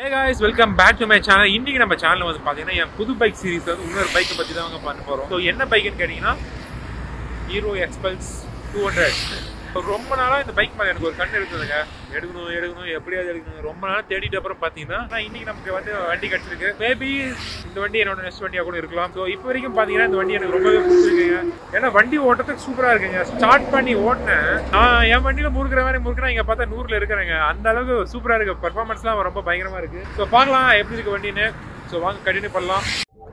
hi guys welcome back to my channel இன்னைக்கு நம்ம channel வந்து பார்த்தீங்கன்னா என் புது பைக் சீரிஸ் வந்து இன்னொரு பைக்கை பற்றி தான் அவங்க பண்ண போகிறோம் ஸோ என்ன பைக்குன்னு கேட்டிங்கன்னா ஹீரோ எக்ஸ்பல்ஸ் டூ ஹண்ட்ரட் ரொம்ப நாளாக இந்த பைக் மேலே எனக்கு ஒரு கண் இருக்குதுங்க எடுக்கணும் எடுக்கணும் எப்படியாவது எடுக்கணும் ரொம்ப நாளாக தேடிட்டு அப்புறம் பார்த்தீங்கன்னா நான் இன்னைக்கு நமக்கு வந்து வண்டி கிடச்சிருக்கு மேபி இந்த வண்டி என்னோட நெக்ஸ்ட் வண்டியாக கூட இருக்கலாம் ஸோ இப்போ வரைக்கும் பார்த்தீங்கன்னா இந்த வண்டி எனக்கு ரொம்பவே பிடிச்சிருக்குங்க ஏன்னா வண்டி ஓட்டுறதுக்கு சூப்பராக இருக்குங்க ஸ்டார்ட் பண்ணி ஓட்டினேன் நான் என் வண்டியில் முறுக்கிற மாதிரி முறுக்கிறேன் இங்கே பார்த்தா நூறில் இருக்கிறேங்க அந்த அளவுக்கு சூப்பராக இருக்கு பர்ஃபார்மன்ஸ்லாம் ரொம்ப பயங்கரமாக இருக்கு ஸோ பார்க்கலாம் எப்படி இருக்கு வண்டின்னு ஸோ வாங்க கண்டினியூ பண்ணலாம்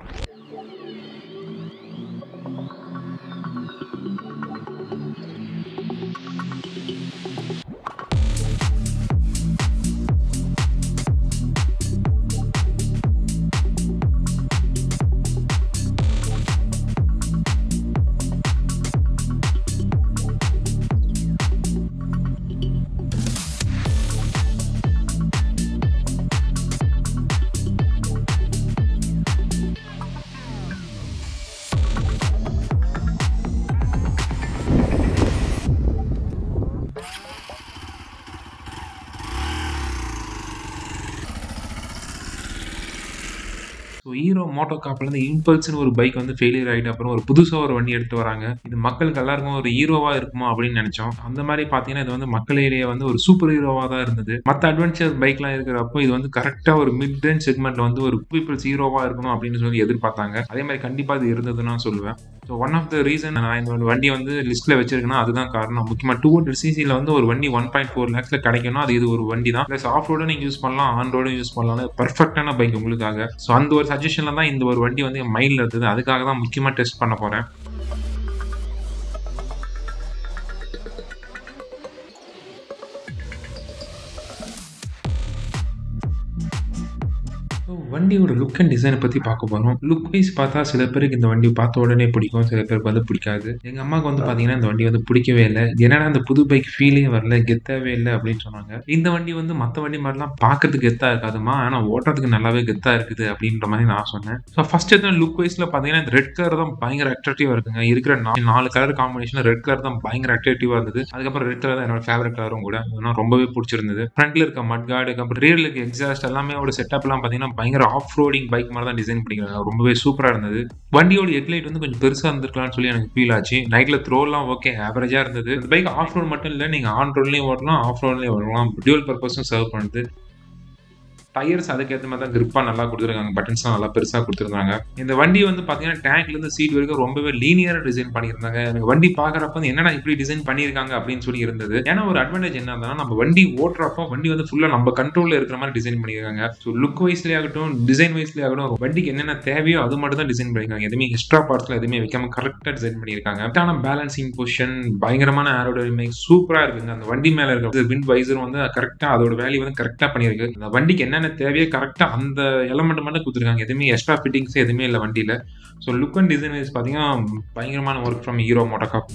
ஸோ ஹீரோ மோட்டோ காப்லேருந்து இம்பல்ஸ்னு ஒரு பைக் வந்து ஃபெயிலியர் ஆகிட்டு அப்புறம் ஒரு புதுசாக ஒரு வண்டி எடுத்து வராங்க இது மக்களுக்கு எல்லாருக்கும் ஒரு ஹீரோவாக இருக்குமா அப்படின்னு நினச்சோம் அந்த மாதிரி பார்த்தீங்கன்னா இது வந்து மக்களிடையே வந்து ஒரு சூப்பர் ஹீரோவாக தான் இருந்தது மற்ற அட்வென்ச்சர் பைக்லாம் இருக்கிறப்போ இது வந்து கரெக்டாக ஒரு மிட் ரேஞ்ச் செக்மெண்ட்ல வந்து ஒரு பீப்புள்ஸ் ஹீரோவாக இருக்கணும் அப்படின்னு சொல்லி எதிர்பார்த்தாங்க அதே மாதிரி கண்டிப்பாக இது இருந்ததுன்னு நான் சொல்லுவேன் so one of the reason நான் இந்த வண்டி வந்து லிஸ்ட்டில் வச்சிருக்கேன்னா அதுதான் காரணம் முக்கியமாக டூ ஹண்ட்ரட் சிசியில் வந்து ஒரு வண்டி ஒன் பாயிண்ட் ஃபோர் லேக்ஸில் கிடைக்கணும் அது இது ஒரு வண்டி தான் ப்ளஸ் ஆஃப் ரோடும் நீங்கள் யூஸ் பண்ணலாம் ஆன் ரோடும் யூஸ் பண்ணலாம் பர்ஃபெக்டான பைக் உங்களுக்காக ஸோ அந்த ஒரு சஜஷனில் தான் இந்த ஒரு வண்டி வந்து என் மைண்டில் இருந்தது அதுக்காக தான் முக்கியமாக டெஸ்ட் பண்ண போகிறேன் வண்டியோட லுக் அண்ட் டிசைனை பற்றி பார்க்க போகிறோம் லுக் வைஸ் பார்த்தா சில பேருக்கு இந்த வண்டி பார்த்த உடனே பிடிக்கும் சில பேருக்கு வந்து பிடிக்காது எங்கள் அம்மாவுக்கு வந்து பார்த்தீங்கன்னா இந்த வண்டி வந்து பிடிக்கவே இல்லை என்னடா அந்த புது பைக் ஃபீலே வரல கெத்தாவே இல்லை அப்படின்னு சொன்னாங்க இந்த வண்டி வந்து மற்ற வண்டி மாதிரிலாம் பார்க்கறதுக்கு கெத்தாக இருக்காதுமா ஆனால் ஓட்டுறதுக்கு நல்லாவே கெத்தாக இருக்குது அப்படின்ற மாதிரி நான் சொன்னேன் ஸோ ஃபர்ஸ்ட் எதுவும் லுக் வைஸில் பார்த்தீங்கன்னா இந்த ரெட் கலர் தான் பயங்கர அட்ராக்டிவாக இருக்குங்க இருக்கிற நா- நாலு கலர் காம்பினேஷன் ரெட் கலர் தான் பயங்கர அட்ராக்டிவாக இருந்தது அதுக்கப்புறம் ரெட் கலர் தான் என்னோட ஃபேவரட் கலரும் கூட அதெல்லாம் ரொம்பவே பிடிச்சிருந்தது ஃப்ரண்ட்ல இருக்க மட் கார்டு அப்புறம் ரியல் இருக்க எக்ஸாஸ்ட் எல்லாமே ஒரு செட்டப்லாம் பார்த்தீங்கன்னா பயங்கர ஆஃப் ரோடிங் பைக் மாதிரி தான் டிசைன் பண்ணிக்கிறாங்க ரொம்பவே சூப்பராக இருந்தது வண்டியோட ஹெட்லைட் வந்து கொஞ்சம் பெருசாக இருந்திருக்கலாம்னு சொல்லி எனக்கு ஃபீல் ஆச்சு நைட்டில் த்ரோலாம் ஓகே ஆவரேஜாக இருந்தது இந்த பைக் ஆஃப் ரோட் மட்டும் இல்லை நீங்கள் ஆன் ரோட்லேயும் ஓட்டலாம் ஆஃப் ரோட்லேயும் ஓடலாம் டியூல் பர்பஸும் சர்வ் பண்ணுது டயர்ஸ் அதுக்கேற்ற மாதிரி தான் கிரிப்பாக நல்லா கொடுத்துருக்காங்க பட்டன்ஸ்லாம் நல்லா பெருசாக கொடுத்துருந்தாங்க இந்த வண்டி வந்து பார்த்தீங்கன்னா டேங்க்லேருந்து சீட் வரைக்கும் ரொம்பவே லீனியராக டிசைன் பண்ணியிருந்தாங்க எனக்கு வண்டி பார்க்குறப்ப வந்து என்னடா இப்படி டிசைன் பண்ணியிருக்காங்க அப்படின்னு சொல்லி இருந்தது ஏன்னா ஒரு அட்வான்டேஜ் என்ன இருந்தாலும் நம்ம வண்டி ஓட்டுறப்போ வண்டி வந்து ஃபுல்லாக நம்ம கண்ட்ரோலில் இருக்கிற மாதிரி டிசைன் பண்ணியிருக்காங்க ஸோ லுக் வைஸ்லேயே ஆகட்டும் டிசைன் வைஸ்லேயே ஆகட்டும் வண்டிக்கு என்னென்ன தேவையோ அது மட்டும் தான் டிசைன் பண்ணியிருக்காங்க எதுவுமே எக்ஸ்ட்ரா பார்ட்ஸ்ல எதுவுமே வைக்காம கரெக்டாக டிசைன் பண்ணியிருக்காங்க கரெக்டான பேலன்சிங் பொசிஷன் பயங்கரமான ஏரோடைனமிக் சூப்பராக இருக்குங்க அந்த வண்டி மேலே இருக்க விண்ட் வைசரும் வந்து கரெக்டாக அதோட வேல்யூ வந்து கரெக்டாக பண்ணியிருக்கு அந்த வண்டிக்கு என்னென்ன தேவையோ கரெக்டாக அந்த எலமெண்ட் மட்டும் கொடுத்துருக்காங்க எதுவுமே எக்ஸ்ட்ரா ஃபிட்டிங்ஸ் எதுவுமே இல்லை வண்டியில் so look and design wise பார்த்தீங்கன்னா பயங்கரமான ஒர்க் ஃப்ரம் ஹீரோ மோட்டோகாப்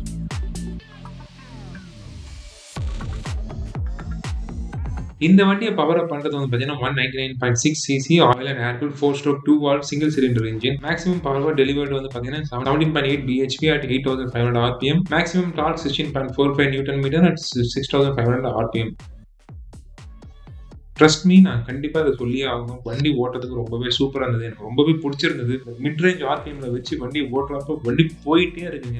இந்த வண்டியை பவர் அப் பண்ணுறது வந்து பார்த்தீங்கன்னா one ninety nine point six CC oil and air four stroke two valve single cylinder engine maximum power delivered வந்து பார்த்தீங்கன்னா seventeen point eight BHP at eight thousand five hundred RPM maximum torque sixteen point four five newton metre at six thousand five hundred RPM trust me நான் கண்டிப்பாக அதை சொல்லியே ஆகணும் வண்டி ஓட்டுறதுக்கு ரொம்பவே சூப்பராக இருந்தது எனக்கு ரொம்பவே பிடிச்சிருந்தது மிட் ரேஞ்ச் ஆர்பிஎம்ல வச்சு வண்டி ஓட்டுறப்போ வண்டி போயிட்டே இருக்குங்க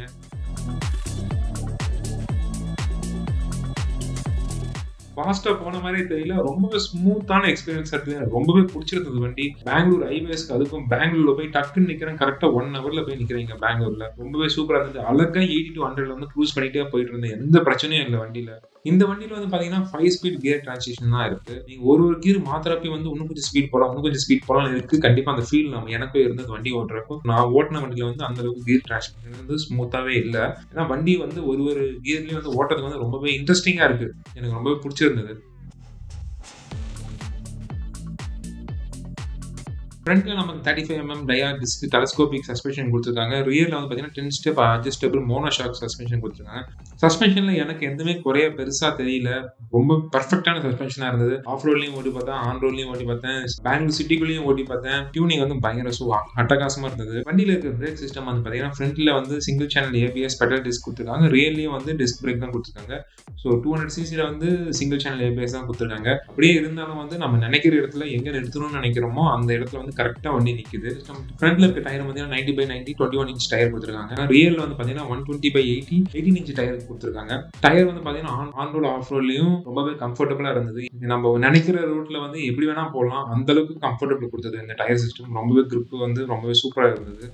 ஃபாஸ்ட்டாக போன மாதிரி தெரியல ரொம்பவே ஸ்மூத்தான எக்ஸ்பீரியன்ஸ் இருக்குது எனக்கு ரொம்பவே பிடிச்சிருந்தது வண்டி பெங்களூர் ஹைவேஸ்க்கு அதுக்கும் பெங்களூர்ல போய் டக்குன்னு நிற்கிறேன் கரெக்டாக ஒன் ஹவர்ல போய் நிற்கிறீங்க பெங்களூர்ல ரொம்பவே சூப்பராக இருந்தது அழகாக எயிட்டி டு ஹண்ட்ரட்ல வந்து க்ரூஸ் பண்ணிட்டே போயிட்டு இருந்தேன் எந்த பிரச்சனையும் இல்லை வண்டியில இந்த வண்டியில வந்து பாத்தீங்கன்னா ஃபைவ் ஸ்பீட் கியர் டிரான்சிஷன் தான் இருக்கு நீங்க ஒரு ஒரு கியர் மாத்திரப்ப வந்து இன்னும் கொஞ்சம் ஸ்பீட் போலாம் இன்னும் கொஞ்சம் ஸ்பீட் போலாம் இருக்கு கண்டிப்பா அந்த ஃபீல் நம்ம எனக்கும் இருந்தது வண்டி ஓட்டுறப்போ நான் ஓட்டின வண்டியில வந்து அந்த அளவுக்கு கியர் டிரான்சிஷன் வந்து ஸ்மூத்தாவே இல்லை ஏன்னா வண்டி வந்து ஒரு ஒரு கியர்லயும் வந்து ஓட்டுறதுக்கு வந்து ரொம்பவே இன்ட்ரெஸ்டிங்கா இருக்கு எனக்கு ரொம்பவே பிடிச்சிருந்தது ஃப்ரண்ட்ல நமக்கு thirty five MM dia disc telescopic suspension கொடுத்துருக்காங்க ரியர்ல வந்து பார்த்தீங்கன்னா ten step adjustable mono shock suspension கொடுத்துருக்காங்க சஸ்பென்ஷன்ல எனக்கு எதுவுமே குறைய பெருசா தெரியல ரொம்ப பர்ஃபெக்டான சஸ்பென்ஷனா இருந்தது ஆஃப் ரோட்லயும் ஓட்டி பார்த்தேன் ஆன் ரோட்லயும் ஓட்டி பார்த்தேன் பெங்களூர் சிட்டிக்குள்ளேயும் ஓட்டி பார்த்தேன் டியூனிங் வந்து பயங்கர சூ அட்டகாசமா இருந்தது வண்டியில இருக்க பிரேக் சிஸ்டம் வந்து பார்த்தீங்கன்னா ஃப்ரண்ட்ல வந்து single channel ABS pedal disc கொடுத்துருக்காங்க ரியர்லயும் வந்து டிஸ்க் பிரேக் தான் கொடுத்துருக்காங்க ஸோ டூ ஹண்ட்ரட் சிசியில் வந்து சிங்கிள் சேனல் ஏபிஎஸ் தான் கொடுத்துருக்காங்க அப்படியே இருந்தாலும் வந்து நம்ம நினைக்கிற இடத்துல எங்கே நிறுத்தணும்னு நினைக்கிறோமோ அந்த இடத்துல வந்து கரெக்டாக வண்டி நிற்குது ஃப்ரண்ட்ல இருக்க டயர் பார்த்தீங்கன்னா ninety by ninety twenty one inch tyre கொடுத்துருக்காங்க ரியரில் வந்து பார்த்தீங்கன்னா one twenty by eighty eighteen inch tyre கொடுத்துருக்காங்க டயர் வந்து பார்த்தீங்கன்னா ஆன் ஆன் ரோடு ஆஃப் ரோட்லையும் ரொம்பவே கம்ஃபர்டபுளாக இருந்தது நம்ம நினைக்கிற ரோட்ல வந்து எப்படி வேணா போகலாம் அந்த அளவுக்கு கம்ஃபர்டபுள் கொடுத்தது இந்த டயர் சிஸ்டம் ரொம்பவே grip வந்து ரொம்பவே சூப்பராக இருந்தது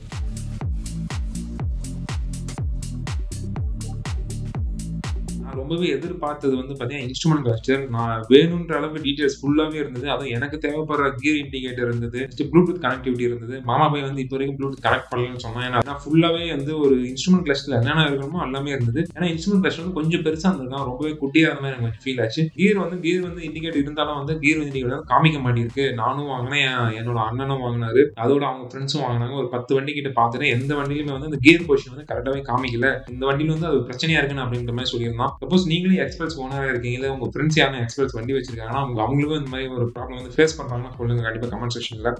நான் ரொம்பவே எதிர்பார்த்தது வந்து பார்த்தீங்கன்னா இன்ஸ்ட்ருமெண்ட் கிளஸ்டர் நான் வேணுன்ற அளவுக்கு டீட்டெயில்ஸ் ஃபுல்லாகவே இருந்தது அதுவும் எனக்கு தேவைப்படுற கியர் இண்டிகேட்டர் இருந்தது ப்ளூடூத் கனெக்டிவிட்டி இருந்தது மாமா பை வந்து இப்போ வரைக்கும் ப்ளூடூத் கனெக்ட் பண்ணலன்னு சொன்னேன் ஏன்னா ஃபுல்லாகவே வந்து ஒரு இன்ஸ்ட்ருமெண்ட் கிளஸ்டர் என்னென்ன இருக்கணுமோ எல்லாமே இருந்தது ஏன்னா இன்ஸ்ட்ருமெண்ட் கிளஸ்டர் வந்து கொஞ்சம் பெருசாக இருந்தது ரொம்பவே குட்டியாக இருந்த மாதிரி எனக்கு கொஞ்சம் ஃபீல் ஆச்சு கியர் வந்து கியர் வந்து இண்டிகேட் இருந்தாலும் வந்து கியர் இண்டிகேட்டர் வந்து காமிக்க மாட்டேருக்கு நானும் வாங்கினேன் என் என்னோட அண்ணனும் வாங்கினாரு அதோட அவங்க ஃப்ரெண்ட்ஸும் வாங்கினாங்க ஒரு பத்து வண்டி கிட்ட பார்த்துட்டு எந்த வண்டியிலுமே வந்து அந்த கியர் பொசிஷன் வந்து கரெக்டாகவே காமிக்கல இந்த வண்டியில வந்து அது பிரச்சனையா இருக்குன்னு அப்படின்ற மாதிரி சொல்லியிருந்தான் சப்போஸ் நீங்களே எக்ஸ்பர்ட்ஸ் ஓனராக இருக்கீங்க இல்லை உங்க ஃப்ரெண்ட்ஸ் யாரும் எக்ஸ்பர்ட்ஸ் வண்டி வச்சிருக்காங்கன்னா அவங்க அவங்களுக்கும் இந்த மாதிரி ஒரு ப்ராப்ளம் வந்து ஃபேஸ் பண்றாங்கன்னா சொல்லுங்க கண்டிப்பாக கமெண்ட் செக்ஷன்ல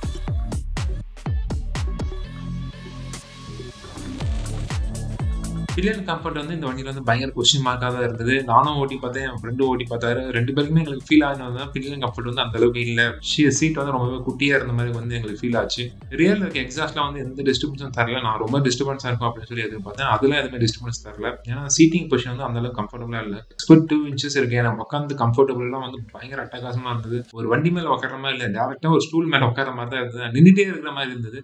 பில்லியன் கம்ஃபர்ட் வந்து இந்த வண்டியில் வந்து பயங்கர கொஸ்டின் மார்க்காக தான் இருந்தது நானும் ஓட்டி பார்த்தேன் என் ஃப்ரெண்டும் ஓட்டி பார்த்தாரு ரெண்டு பேருக்குமே எங்களுக்கு ஃபீல் ஆனது தான் பில்லியன் கம்ஃபர்ட் வந்து அந்த அளவுக்கு இல்லை சீட் வந்து ரொம்பவே குட்டியாக இருந்த மாதிரி வந்து எங்களுக்கு ஃபீல் ஆச்சு ரியல் இருக்க எக்ஸாஸ்ட்ல வந்து எந்த டிஸ்டர்பன்ஸும் தரல நான் ரொம்ப டிஸ்டர்பன்ஸாக இருக்கும் அப்படின்னு சொல்லி எதிர்பார்த்தேன் அதில் எதுவுமே டிஸ்டர்பன்ஸ் தரல ஏன்னா சீட்டிங் பொசிஷன் வந்து அந்த அளவுக்கு கம்ஃபர்டபுளாக இல்லை ஸ்பெட் டூ இன்ச்சஸ் இருக்கு எனக்கு உட்காந்து கம்ஃபர்டபுளாக வந்து பயங்கர அட்டகாசமாக இருந்தது ஒரு வண்டி மேலே உட்கார மாதிரி இல்லை டேரெக்டாக ஒரு ஸ்டூல் மேலே உட்கார மாதிரி தான் இருந்தது நின்றுட்டே இருக்கிற மாதிரி இருந்தது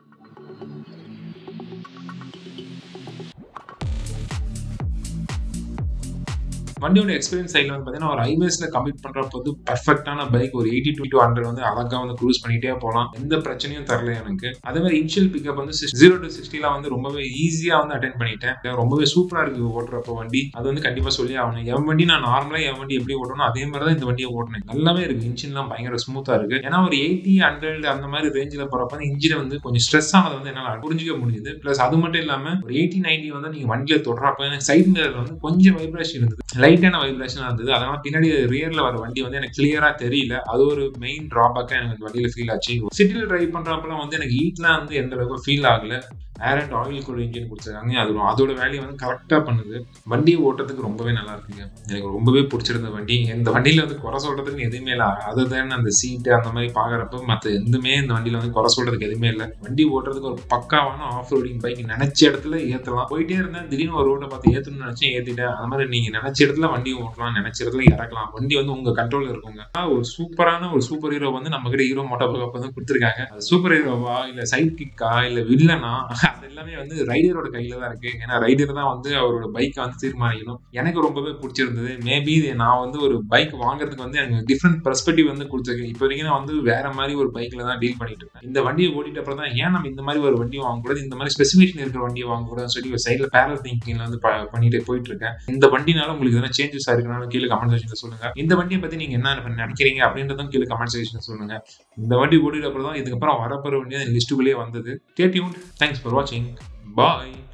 வண்டியோட எக்ஸ்பீரியன்ஸ் சைடில் வந்து பார்த்தீங்கன்னா ஒரு ஹைவேஸ்ல கம்ப்ளீட் பண்றப்ப வந்து பர்ஃபெக்டான பைக் ஒரு எயிட்டி டு ஹண்ட்ரட் வந்து அழகா வந்து க்ரூஸ் பண்ணிட்டே போகலாம் எந்த பிரச்சனையும் தரல எனக்கு அதே மாதிரி இனிஷியல் பிக்கப் வந்து ஜீரோ டு சிக்ஸ்டிலாம் வந்து ரொம்பவே ஈஸியா வந்து அட்டன் பண்ணிட்டேன் ரொம்பவே சூப்பரா இருக்கு ஓட்டுறப்ப வண்டி அது வந்து கண்டிப்பா சொல்லி ஆகணும் என் வண்டி நான் நார்மலா என் வண்டி எப்படி ஓட்டணும் அதே மாதிரி தான் இந்த வண்டியை ஓட்டினேன் நல்லாவே இருக்கு இன்ஜின்லாம் பயங்கர ஸ்மூத்தா இருக்கு ஏன்னா ஒரு எயிட்டி ஹண்ட்ரட் அந்த மாதிரி ரேஞ்சில் போறப்ப இன்ஜினை வந்து கொஞ்சம் ஸ்ட்ரெஸ் ஆனது வந்து என்னால் புரிஞ்சுக்க முடியுது பிளஸ் அது மட்டும் இல்லாம ஒரு எயிட்டி நைன்டி வந்து நீங்க வண்டியில தொடரப்ப எனக்கு சைட் மிரர்ல வந்து கொஞ்சம் வைப்ரேஷன் இருந்தது லைட்டான வைப்ரேஷன் இருந்தது அதனால பின்னாடி ரியர்ல வர வண்டி வந்து எனக்கு கிளியரா தெரியல அது ஒரு மெயின் டிராபேக்கா எனக்கு இந்த வண்டியில ஃபீல் ஆச்சு சிட்டியில் டிரைவ் பண்றப்பலாம் வந்து எனக்கு ஹீட்லாம் வந்து எந்த அளவுக்கு ஃபீல் ஆகல ஏர் அண்ட் ஆயில் கூட இன்ஜின் கொடுத்துருக்காங்க அது அதோட வேலையை வந்து கரெக்டாக பண்ணுது வண்டியை ஓட்டுறதுக்கு ரொம்பவே நல்லா இருக்குங்க எனக்கு ரொம்பவே பிடிச்சிருந்த வண்டி இந்த வண்டியில் வந்து குறை சொல்றதுக்கு எதுவுமே இல்லை அது தான் அந்த சீட்டு அந்த மாதிரி பார்க்குறப்ப மற்ற எதுவுமே இந்த வண்டியில் வந்து குறை சொல்றதுக்கு எதுவுமே இல்லை வண்டி ஓட்டுறதுக்கு ஒரு பக்காவான ஆஃப் ரோடிங் பைக் நினைச்ச இடத்துல ஏற்றலாம் போயிட்டே இருந்தேன் திடீர்னு ஒரு ரோட்டை பார்த்து ஏற்றணும்னு நினச்சேன் ஏற்றிட்டேன் அந்த மாதிரி நீங்கள் நினைச்ச இடத்துல வண்டி ஓட்டலாம் நினைச்ச இடத்துல இறக்கலாம் வண்டி வந்து உங்க கண்ட்ரோல் இருக்குங்க ஒரு சூப்பரான ஒரு சூப்பர் ஹீரோ வந்து நம்ம கிட்ட ஹீரோ மோட்டோ பைக் வந்து கொடுத்துருக்காங்க அது சூப்பர் ஹீரோவா இல்லை சைட் கிக்கா இல்லை வில்லனா அது எல்லாமே வந்து ரைடரோட கையில தான் இருக்கு ஏன்னா ரைடர் தான் வந்து அவரோட பைக்கை வந்து தீர்மானிக்கணும் எனக்கு ரொம்பவே பிடிச்சிருந்தது மேபி நான் வந்து ஒரு பைக் வாங்குறதுக்கு வந்து எனக்கு டிஃப்ரெண்ட் பெர்ஸ்பெக்டிவ் வந்து கொடுத்துருக்கேன் இப்போ வரைக்கும் நான் வந்து வேற மாதிரி ஒரு பைக்ல தான் டீல் பண்ணிட்டு இருக்கேன் இந்த வண்டியை ஓட்டிட்ட அப்புறம் தான் ஏன் நம்ம இந்த மாதிரி ஒரு வண்டியை வாங்கக்கூடாது இந்த மாதிரி ஸ்பெசிஃபிகேஷன் இருக்கிற வண்டியை வாங்கக்கூடாதுன்னு சொல்லி ஒரு சைடில் பேரல் திங்கிங்ல வந்து பண்ணிட்டு போயிட்டு இருக்கேன் இந்த வண்டினால உங்களுக்கு எதனா சேஞ்சஸ் ஆயிருக்கனாலும் கீழே கமெண்ட் செக்ஷன்ல சொல்லுங்க இந்த வண்டியை பத்தி நீங்க என்ன நினைக்கிறீங்க அப்படின்றதும் கீழே கமெண்ட் செக்ஷன்ல சொல்லுங்க இந்த வண்டி ஓடிட்ட அப்புறம் தான் இதுக்கப்புறம் வரப்போற வண்டி லிஸ்ட்டுக்குள்ளேயே வந்தது ஸ்டே டியூன் தேங்க்ஸ் ஃபார் வாட்சிங் பாய்